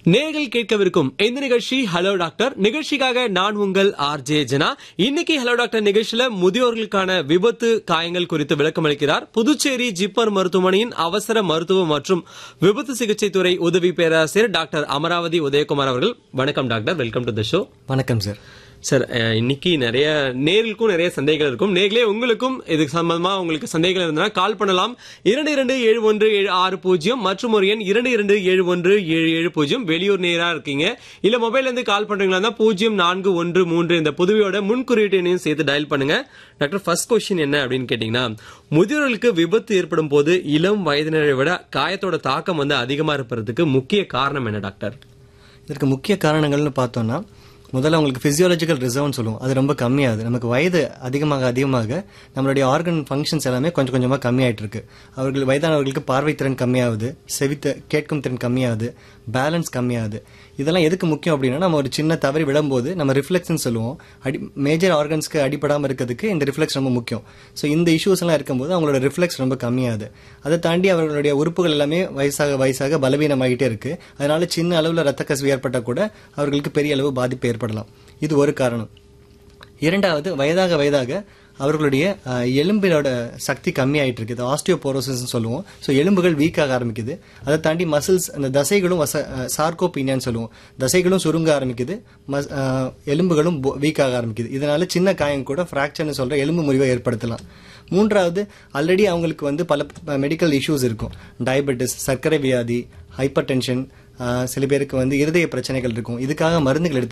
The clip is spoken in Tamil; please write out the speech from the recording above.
நேர்கள் கேட்கவிருக்கும் இந்த நிகழ்ச்சி ஹலோ டாக்டர் நிகழ்ச்சிக்காக நான் உங்கள் ஆர் ஜே ஜனா இன்னைக்கு ஹலோ டாக்டர் நிகழ்ச்சியில முதியோர்களுக்கான விபத்து காயங்கள் குறித்து விளக்கம் அளிக்கிறார் புதுச்சேரி ஜிப்மர் மருத்துவமனையின் அவசர மருத்துவ மற்றும் விபத்து சிகிச்சை துறை உதவி பேராசிரியர் டாக்டர் அமராவதி உதயகுமார் அவர்கள் வணக்கம் doctor welcome to the show வணக்கம் சார் சார் அஹ், இன்னைக்கு நிறைய நேர்களுக்கும் நிறைய சந்தேகங்கள் இருக்கும் நேர்களே உங்களுக்கும் இது சம்பந்தமா உங்களுக்கு சந்தேகங்கள் இருந்தா கால் பண்ணலாம் இரண்டு இரண்டு ஏழு ஒன்று ஏழு ஆறு பூஜ்ஜியம் மற்றும் ஒரு எண் இரண்டு இரண்டு ஏழு ஒன்று ஏழு ஏழு பூஜ்ஜியம் வெளியூர் நேரா இருக்கீங்க இல்ல மொபைல்ல இருந்து கால் பண்றீங்களா இருந்தா பூஜ்ஜியம் நான்கு ஒன்று மூன்று இந்த புதுவையோட முன்குறியீட்டு எண்ணையும் சேர்த்து டயல் பண்ணுங்க டாக்டர் ஃபர்ஸ்ட் கொஸ்டின் என்ன அப்படின்னு கேட்டீங்கன்னா முதியோர்களுக்கு விபத்து ஏற்படும் போது இளம் வயதினரை விட காயத்தோட தாக்கம் வந்து அதிகமா இருப்பதற்கு முக்கிய காரணம் என்ன டாக்டர் இதற்கு முக்கிய காரணங்கள்னு பார்த்தோம்னா முதல்ல உங்களுக்கு பிசியாலஜிக்கல் ரிசர்வ்னு சொல்லுவோம் அது ரொம்ப கம்மியாகுது நமக்கு வயது அதிகமாக அதிகமாக நம்மளுடைய ஆர்கன் ஃபங்க்ஷன்ஸ் எல்லாமே கொஞ்சம் கொஞ்சமாக கம்மியாயிட்டு இருக்கு அவர்கள் வயதானவர்களுக்கு பார்வை திறன் கம்மியாகுது செவித்த கேட்கும் திறன் கம்மியாகுது பேலன்ஸ் கம்மியாகுது இதெல்லாம் எதுக்கு முக்கியம் அப்படின்னா நம்ம ஒரு சின்ன தவறி விடும்போது நம்ம ரிஃப்ளெக்ஸ்னு சொல்லுவோம் அடி மேஜர் ஆர்கன்ஸ்க்கு அடிபடாமல் இருக்கிறதுக்கு இந்த ரிஃப்ளெக்ஸ் ரொம்ப முக்கியம் ஸோ இந்த இஷ்யூஸ் எல்லாம் இருக்கும்போது அவங்களோட ரிஃப்ளெக்ஸ் ரொம்ப கம்மியாகுது அதை தாண்டி அவர்களுடைய உறுப்புகள் எல்லாமே வயசாக வயசாக பலவீனமாகிட்டே இருக்கு அதனால சின்ன அளவில் ரத்த கசிவு ஏற்பட்டால் கூட அவர்களுக்கு பெரிய அளவு பாதிப்பு ஏற்படலாம் இது ஒரு காரணம் இரண்டாவது வயதாக வயதாக அவர்களுடைய அஹ், எலும்பினோட சக்தி கம்மியாயிட்டு இருக்குது ஆஸ்டியோபோரோசிஸ் சொல்லுவோம் ஸோ எலும்புகள் வீக் ஆக ஆரம்பிக்குது அதை தாண்டி மசில்ஸ் அந்த தசைகளும் சார்கோபீனியான்னு சொல்லுவோம் தசைகளும் சுருங்க ஆரம்பிக்குது மஸ்- அஹ், எலும்புகளும் வீக் ஆக ஆரம்பிக்குது இதனால சின்ன காயம் கூட ஃப்ராக்சர்னு சொல்ற எலும்பு முறிவை ஏற்படுத்தலாம் மூன்றாவது ஆல்ரெடி அவங்களுக்கு வந்து பல மெடிக்கல் இஷ்யூஸ் இருக்கும் டயபெட்டிஸ் சர்க்கரை வியாதி ஹைப்பர் டென்ஷன் சில பேருக்கு வந்து இருதய பிரச்சனைகள் இருக்கும் இதுக்காக மருந்துகள் எடுத்து